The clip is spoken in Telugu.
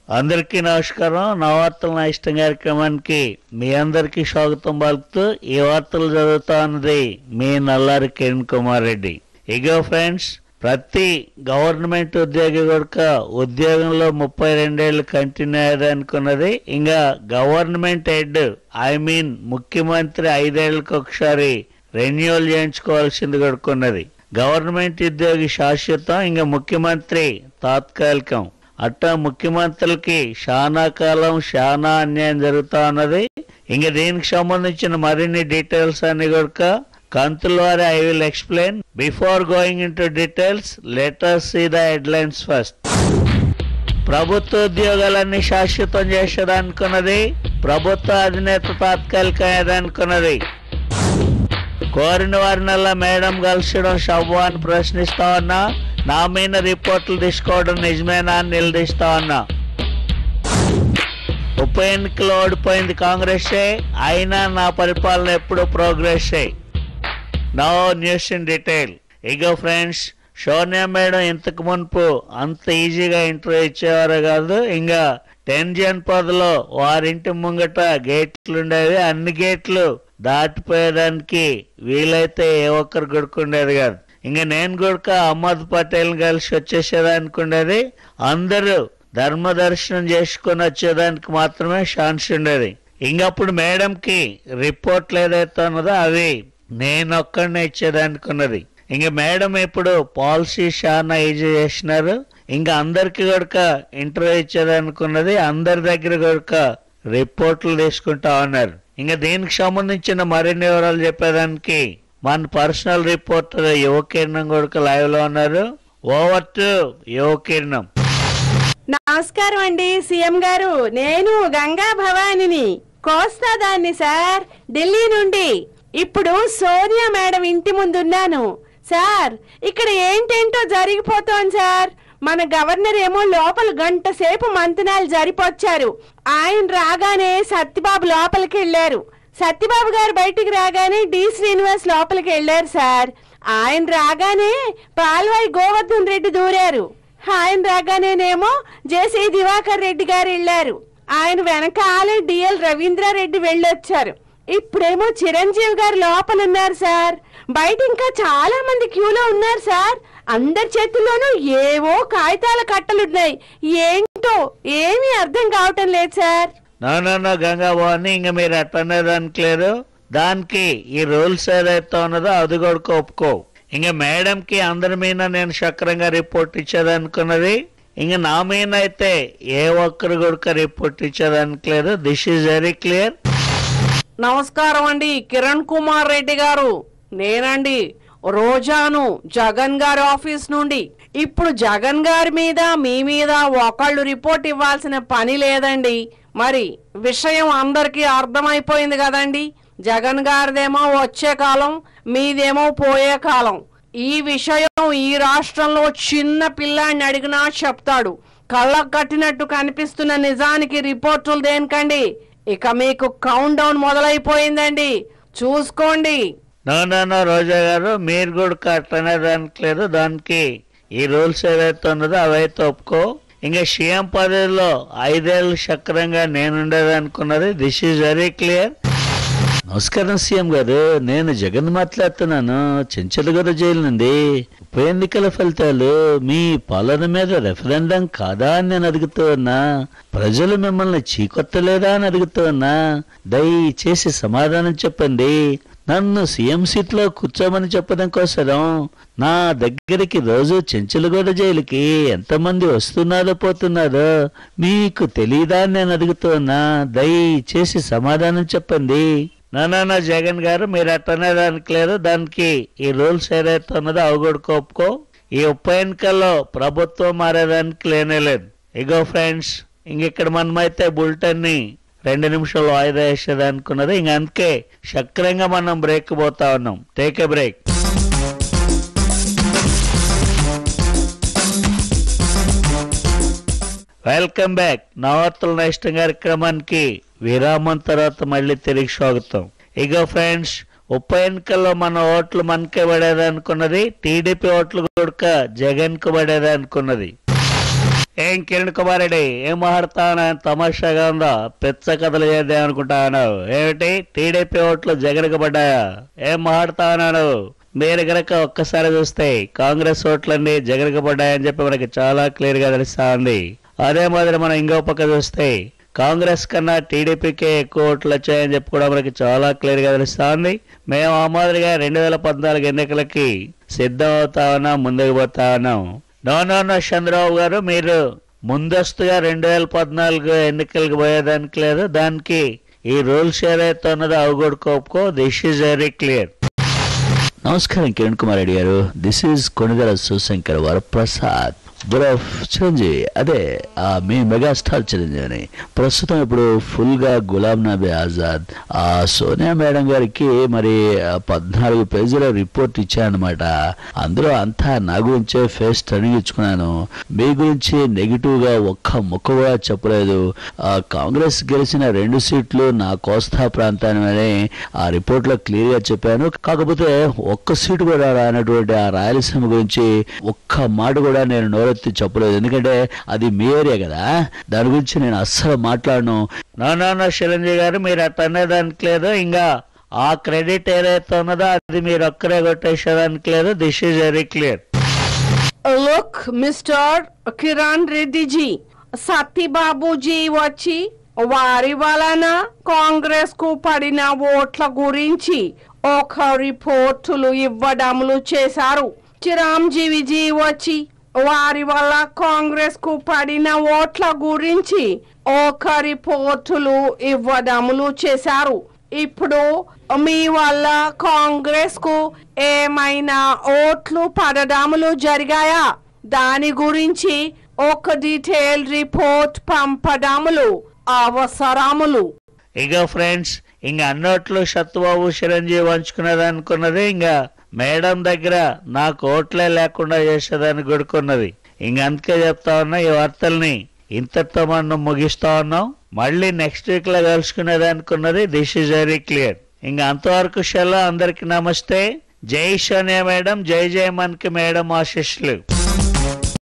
అందరికీ నమస్కారం నా వార్తలు నా ఇష్టం కార్యక్రమానికి మీ అందరికీ స్వాగతం పలుకుతూ ఈ వార్తలు చదువుతా ఉన్నది మీ నల్లారి కిరణ్ కుమార్ రెడ్డి ఇగో ఫ్రెండ్స్ ప్రతి గవర్నమెంట్ ఉద్యోగి కూడా ఉద్యోగంలో ముప్పై రెండేళ్లు కంటిన్యూ అయ్యేదనుకున్నది ఇంకా గవర్నమెంట్ హెడ్ ఐ మీన్ ముఖ్యమంత్రి ఐదేళ్లకు ఒకసారి రెన్యువల్ చేయించుకోవాల్సింది కొడుకున్నది గవర్నమెంట్ ఉద్యోగి శాశ్వతం ఇంకా ముఖ్యమంత్రి తాత్కాలికం అట్టా ముఖ్యమంత్రులకి చాలా కాలం చాలా అన్యాయం జరుగుతా ఉన్నది ఇంకా దీనికి సంబంధించిన మరిన్ని డీటెయిల్స్ అన్ని కూడా కంతుల వారి I will explain before going into details later see the headlines first ప్రభుత్వ ఉద్యోగాలన్నీ శాశ్వతం చేసేదనుకున్నది ప్రభుత్వ అధినేత తాత్కాలికమేదనుకున్నది కోరిన వారినల్లా మేడం కలిసడం శవ్వ అని ప్రశ్నిస్తా ఉన్నా నా మీద రిపోర్ట్లు తీసుకోవడం నిజమేనా అని నిలదీస్తా ఉన్నా ఉప ఎన్నికలు ఓడిపోయింది కాంగ్రెసే అయినా నా పరిపాలన ఎప్పుడు progress no news in detail ఇగో ఫ్రెండ్స్ సోనియా మేడం ఇంతకు మునుపు అంత ఈజీగా ఇంటర్వ్యూ ఇచ్చేవారు కాదు ఇంకా టెన్ జన్పదలో వారింటి ముంగట గేట్లు ఉండేవి అన్ని గేట్లు దాటిపోయేదానికి వీలైతే ఏ ఒక్కరు గుడుకుండేది కాదు ఇంకా నేను కూడా అహ్మద్ పటేల్ కలిసి వచ్చేసేదానికి ఉండేది అందరూ ధర్మ దర్శనం చేసుకుని వచ్చేదానికి మాత్రమే ఛాన్స్ ఉండేది ఇంకప్పుడు మేడంకి రిపోర్ట్లు ఏదైతే ఉన్నదో అవి నేను ఒక్కడినే ఇచ్చేదానికి ఉన్నది ఇంకా మేడం ఇప్పుడు పాలసీ చాలా ఈజీ చేసినారు ఇంకా అందరికి కూడా ఇంటర్వ్యూ ఇచ్చేదానికి ఉన్నది అందరి దగ్గర కూడా రిపోర్ట్లు తీసుకుంటా ఉన్నారు ఇంకా దీనికి సంబంధించిన మరిన్ని వివరాలు చెప్పేదానికి మన పర్సనల్ రిపోర్టర్ యువకిరణం కూడా లైవ్ లో ఉన్నారు ఓవర్ టు యువకిరణం నమస్కారం అండి సీఎం గారు నేను గంగా భవానిని కోస్తా దాన్ని సార్ ఢిల్లీ నుండి ఇప్పుడు సోనియా మేడం ఇంటి ముందున్నాను సార్ ఇక్కడ ఏంటేంటో జరిగిపోతోంది సార్ మన గవర్నర్ ఏమో లోపల గంట సేపు మంతనాలు జరిపొచ్చారు ఆయన రాగానే సత్యబాబు లోపలికి వెళ్ళారు సత్యబాబు గారు బయటికి రాగానే డి శ్రీనివాస్ లోపలికి వెళ్ళారు సార్ ఆయన రాగానే పాల్వాయి గోవర్ధన్ రెడ్డి దూరారు ఆయన రాగానేనేమో జేసీ దివాకర్ రెడ్డి గారు వెళ్ళారు ఆయన వెనకాలే డిఎల్ రవీంద్రారెడ్డి వెళ్ళొచ్చారు ఇప్పుడేమో చిరంజీవి గారు లోపల ఉన్నారు సార్ బయట ఇంకా చాలా మంది క్యూలో ఉన్నారు సార్ అందరి చేతుల్లోనూ ఏవో కాగితాల కట్టలున్నాయి ఏంటో ఏమీ అర్థం కావటం లేదు sir no no no Ganga Bhavani ఇంకా మీరు అట్టనేదానికి లేదు దానికి ఈ రూల్స్ ఏదైతే ఉన్నదో అది కూడా ఒప్పుకో ఇంకా మేడంకి అందరి మీద నేను సక్రంగా రిపోర్ట్ ఇచ్చేదనుకున్నది ఇంకా నా మీద అయితే ఏ ఒక్కరు కూడా రిపోర్ట్ ఇచ్చేదానికి లేదు దిస్ ఈజ్ వెరీ క్లియర్ నమస్కారం అండి కిరణ్ కుమార్ రెడ్డి గారు నేనండి రోజాను జగన్ గారి ఆఫీస్ నుండి ఇప్పుడు జగన్ గారి మీద మీ మీద ఒకళ్ళు రిపోర్ట్ ఇవ్వాల్సిన పని లేదండి మరి విషయం అందరికీ అర్థమైపోయింది కదండి జగన్ గారిదేమో వచ్చే కాలం మీదేమో పోయే కాలం ఈ విషయం ఈ రాష్ట్రంలో చిన్న పిల్లాడిని అడిగినా చెప్తాడు కళ్ళకు కట్టినట్టు కనిపిస్తున్న నిజానికి రిపోర్టులు దేనికండి ఇక మీకు కౌంట్ డౌన్ మొదలైపోయిందండి చూసుకోండి నో నో నో రోజా గారు మీరు కూడా అట్టనేదానికి లేదు దానికి ఈ రూల్స్ ఏదైతే ఉన్నదో అవైతే ఒప్పుకో ఇంకా సీఎం పదవిలో ఐదేళ్ళు సక్రంగా నేనుండేది అనుకున్నది దిస్ ఈజ్ వెరీ క్లియర్ నమస్కారం సీఎం గారు నేను జగన్ మాట్లాడుతున్నాను చెంచలగూడ జైలు నుండి ఉప ఎన్నికల ఫలితాలు మీ పాలన మీద రెఫరెండం కాదా అని నేను అడుగుతూ ఉన్నా ప్రజలు మిమ్మల్ని చీకొట్టలేదా అని అడుగుతూ ఉన్నా దయచేసి సమాధానం చెప్పండి నన్ను సీఎం సీట్ లో కూర్చోమని చెప్పడం కోసరం నా దగ్గరికి రోజు చెంచలగూడ జైలుకి ఎంతమంది వస్తున్నారో పోతున్నారో మీకు తెలియదా అని నేను అడుగుతున్నా దయచేసి సమాధానం చెప్పండి నా నా జగన్ గారు మీరు అట్టనే దానికి లేదు దానికి ఈ రూల్స్ ఏదైతే ఉన్నదో అవి కూడా కోపుకో ఈ ఉప ఎన్నికల్లో ప్రభుత్వం మారేదానికి లేనే లేదు ఇగో ఫ్రెండ్స్ ఇంక ఇక్కడ మనమైతే బులెటిన్ ని రెండు నిమిషాలు వాయిదా వేసేది అనుకున్నది ఇంక అందుకే సక్రంగా మనం బ్రేక్ పోతా ఉన్నాం take a break welcome back నవవార్తల నష్టం కార్యక్రమానికి విరామం తర్వాత మళ్ళీ తిరిగి స్వాగతం ఇగో ఫ్రెండ్స్ ఉప ఎన్నికల్లో మన ఓట్లు మనకే పడేది అనుకున్నది టీడీపీ ఓట్లు కూడా జగన్ కు పడేది అనుకున్నది ఏం కిరణ్ కుమార్ రెడ్డి ఏం మాట్లాడుతావు తమాషాగా ఉందా పెచ్చ కథలు చేద్దాం అనుకుంటాను ఏమిటి టీడీపీ ఓట్లు జగన్కి పడ్డాయా ఏం మాట్లాడుతాను మీరు గనక ఒక్కసారి చూస్తే కాంగ్రెస్ ఓట్లన్నీ జగన్కి పడ్డాయని చెప్పి మనకి చాలా క్లియర్ గా తెలుస్తా ఉంది అదే మాదిరి మనం ఇంకో పక్క చూస్తే కాంగ్రెస్ కన్నా టీడీపీకే ఎక్కువ ఓట్లు వచ్చాయని చెప్పి కూడా మనకి చాలా క్లియర్ గా తెలుస్తా ఉంది మేము ఆ మాదిరిగా రెండు వేల పద్నాలుగు ఎన్నికలకి సిద్ధం అవుతా ఉన్నాం ముందుకు పోతా ఉన్నాం నో నో నో చంద్రబాబు గారు మీరు ముందస్తుగా రెండు వేల పద్నాలుగు ఎన్నికలకు పోయేదానికి లేదు దానికి ఈ రూల్స్ ఏదైతే ఉన్నదో అవి కూడా కోపుకో దిస్ ఈజ్ వెరీ క్లియర్ నమస్కారం కిరణ్ కుమార్ రెడ్డి గారు this is Konidela Sivasankar Varaprasad bro Chiranjeevi అదే ఆ మీ మెగాస్టార్ చిరంజీవిని ప్రస్తుతం ఇప్పుడు ఫుల్ గా గులాం నబీ ఆజాద్ ఆ సోనియా మేడం గారికి మరి ఆ పద్నాలుగు పేజీల రిపోర్ట్ ఇచ్చానమాట అందులో అంతా నా గురించే ఫేస్ టర్నింగ్ ఇచ్చుకున్నాను మీ గురించి నెగిటివ్ గా ఒక్క ముక్క కూడా చెప్పలేదు ఆ కాంగ్రెస్ గెలిచిన రెండు సీట్లు నా కోస్తా ప్రాంతానివని ఆ రిపోర్ట్ లో క్లియర్ గా చెప్పాను కాకపోతే ఒక్క సీటు కూడా రానటువంటి ఆ రాయలసీమ గురించి ఒక్క మాట కూడా నేను నోరెత్తి చెప్పలేదు ఎందుకంటే అది మీ ఏరియా కదా దాని గురించి నేను అస్సలు మాట్లాడను నో నో నో చిరంజీవి గారు మీరు అట్లా అనేదానికి లేదు ఇంకా ఆ క్రెడిట్ ఏదైతే ఉన్నదో అది మీరు ఒక్కరే కొట్టేసేదానికి లేదు this is very clear look mister Kiran రెడ్డిజీ సత్యబాబుజీ వచ్చి వారి వలన కాంగ్రెస్ కు పడిన ఓట్ల గురించి ఒక రిపోర్టులు ఇవ్వడములు చేశారు చిరాంజీవిజీ వచ్చి వారి వల్ల కాంగ్రెస్ కు పడిన ఓట్ల గురించి ఒక రిపోర్టులు ఇవ్వడములు చేశారు ఇప్పుడు మీ వల్ల కాంగ్రెస్ కు ఏమైనా ఓట్లు పడడములు జరిగాయా దాని గురించి ఒక డీటెయిల్ రిపోర్ట్ పంపడములు అవసరములు ఇక ఫ్రెండ్స్ ఇంక అన్నట్లు సత్తుబాబు చిరంజీవి పంచుకున్నది అనుకున్నది ఇంకా మేడం దగ్గర నాకు ఓట్లే లేకుండా చేసేదాన్ని కొడుకున్నది ఇంక అందుకే చెప్తా ఉన్నా ఈ వార్తల్ని ఇంతటితో మనం ముగిస్తా ఉన్నాం మళ్ళీ నెక్స్ట్ వీక్ లో కలుసుకునేది అనుకున్నది దిస్ ఇస్ వెరీ క్లియర్ ఇంక అంతవరకు షెల్లో అందరికి నమస్తే జై సోనియా మేడం జై జై మన్కి మేడం ఆశిష్లు